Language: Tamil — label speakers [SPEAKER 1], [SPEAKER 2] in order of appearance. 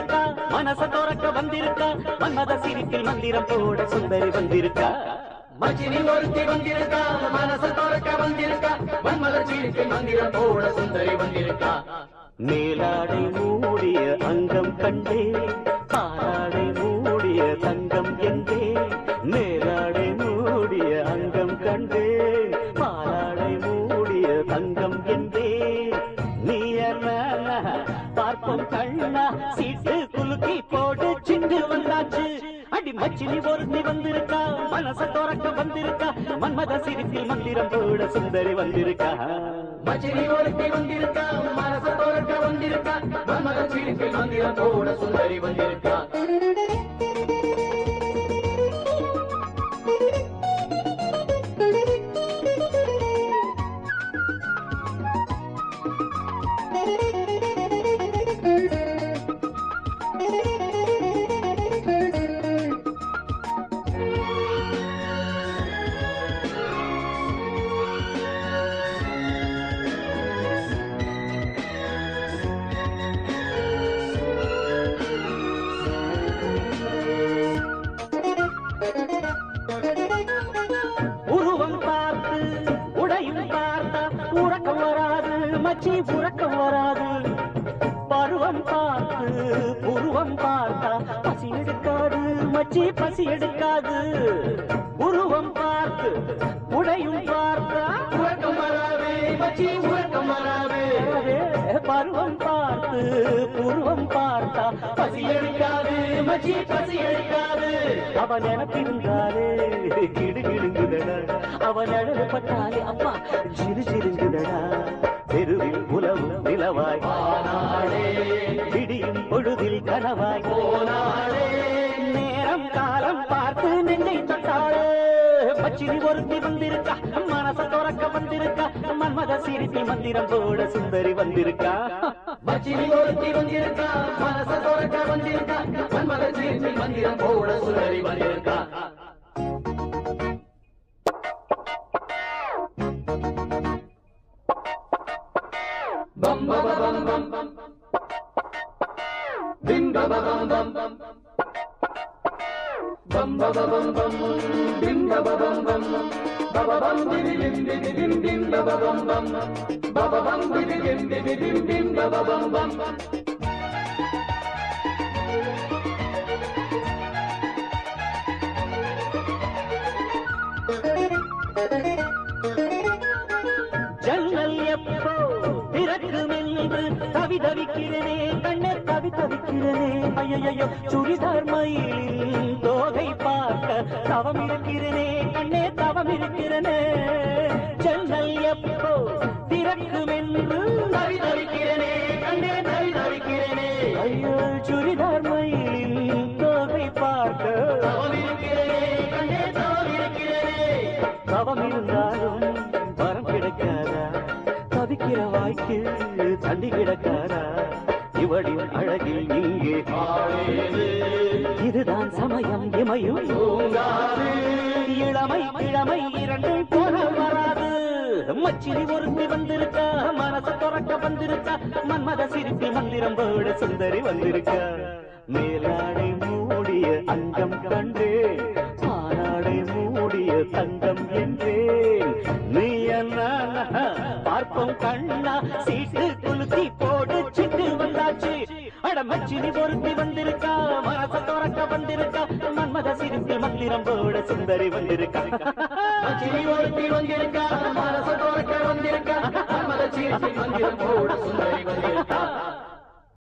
[SPEAKER 1] வந்திருக்கா மனச துறக்க வந்திருக்கா மன்மத சிரிப்பில் மந்திரம் போட சுந்தரி வந்திருக்கா
[SPEAKER 2] மச்சினி ஒருத்தி வந்திருக்கா மனச துறக்க வந்திருக்கா மன்மத சீருக்கு மந்திரம் போட சுந்தரி வந்திருக்கா
[SPEAKER 1] மேலாடை மூடிய அங்கம் கண்டே பாலாடை மூடிய தங்கம் என்றே மேலாடை மூடிய அங்கம் கண்டே பாலாடை மூடிய தங்கம் என்றே நீ என்ன பார்ப்போம் கண்ணா சீட்டு குலுக்கி போட்டு சிந்து வந்தாச்சு அடி மச்சினி ஒருத்தி வந்திருக்கா மனச துறக்க வந்திருக்கா மன்மத சிரிப்பில் மந்திரம் போட சுந்தரி வந்திருக்கா
[SPEAKER 2] மச்சினி ஒருத்தி வந்திருக்கா மனச துறக்க வந்திருக்கா மன்மத சீருக்கு மந்திரம் போட சுந்தரி வந்திருக்கா
[SPEAKER 1] உருவம் பார்த்து உடையும் பார்த்தா உறக்கம் வராது மச்சி உறக்கம் வராது பருவம் பார்த்து உருவம் பார்த்தா பசி எடுக்காது மச்சி பசி எடுக்காது உருவம் பார்த்து உடையும் பார்த்தா
[SPEAKER 2] உறக்கம் வராது மச்சி உறக்கம் வராது
[SPEAKER 1] பருவம் பார்த்து உருவம் பார்த்தா
[SPEAKER 2] பசி எடுக்காது மச்சி பசி எடுக்காது
[SPEAKER 1] அவன் நினைப்பிருந்தாலே கிடு கிடுங்குதடா அவன் அழகு பட்டாலே அப்பா சிறு சிறுங்குதடா தெருவில் உலவும் நிலவாய்
[SPEAKER 2] ஆனாளே
[SPEAKER 1] விடியும் பொழுதில் கனவாய்
[SPEAKER 2] போனாளே
[SPEAKER 1] நேரம் காலம் பார்த்து நெஞ்சை தொட்டாளே பச்சினி ஒருத்தி வந்திருக்கா மனச துறக்க வந்திருக்கா மன்மத சிரிப்பி மந்திரம் போட சுந்தரி வந்திருக்கா
[SPEAKER 2] மச்சினி ஒருத்தி வந்திருக்கா மனச துறக்க வந்திருக்கா மன்மத சீர்த்தி மந்திரம் போட சுந்தரி வந்திருக்கா பம் பம் பம் பம் பம் பிம் பம் பம் பம் பம் பம் பம் பம் பம் பிம் பம் பம் பம் பம் பம் பிதி பிம் பிதி பிம் பிம் பம் பம் பம் பம் பிதி பிம் பிதி பிம் பிம் பம் பம்
[SPEAKER 1] ஜன்னல் எப்போ திறக்கும் என்று தவி தவிக்கிறனே கண்ணே தவி தவிக்கிறனே ஐயையோ சுடிதார் மயிலில் தோகை பார்க்க தவம் இருக்கிறனே கண்ணே தவம் இருக்கிறனே ஜன்னல் எப்போ திறக்கும் என்று
[SPEAKER 2] தவி தவிக்கிறனே கண்டே தவி தவிக்கிறனே
[SPEAKER 1] ஐயோ சுடிதார் மயிலில் தோகை பார்க்க
[SPEAKER 2] தவமிருக்கிறனே கண்டே தவமிருக்கிறனே
[SPEAKER 1] தவம் இருந்தாலும் வரம் கிடைக்காதா தவிக்கிற வாய்க்கு தண்ணி கிடக்காதா இவளின் அழகில் இங்கே
[SPEAKER 2] ஆளேது
[SPEAKER 1] இதுதான் சமயம் இமையும்
[SPEAKER 2] தூங்காது
[SPEAKER 1] இளமை இளமை இரண்டும் போல வராது மச்சினி ஒருத்தி வந்திருக்கா மனச துறக்க வந்திருக்கா மன்மத சிரிப்பி மந்திரம் போட சுந்தரி வந்திருக்கா மேலாடை மூடிய அங்கம் கண்டே பாலாடை மூடிய தங்கம் என்றே நீ என்ன பார்ப்போம் கண்ணா சீட்டு குலுக்கி போடு சிட்டு வந்தாச்சு அட மச்சினி பொருத்தி வந்திருக்கா மனச துறக்க வந்திருக்கா மன்மத சிரிப்பி மந்திரம் போட சுந்தரி வந்திருக்கா
[SPEAKER 2] மச்சினி ஒருத்தி வந்திருக்கா மனச துறக்க வந்திருக்கா மன்மத சீர்த்தி மந்திரம் போட சுந்தரி வந்திருக்கா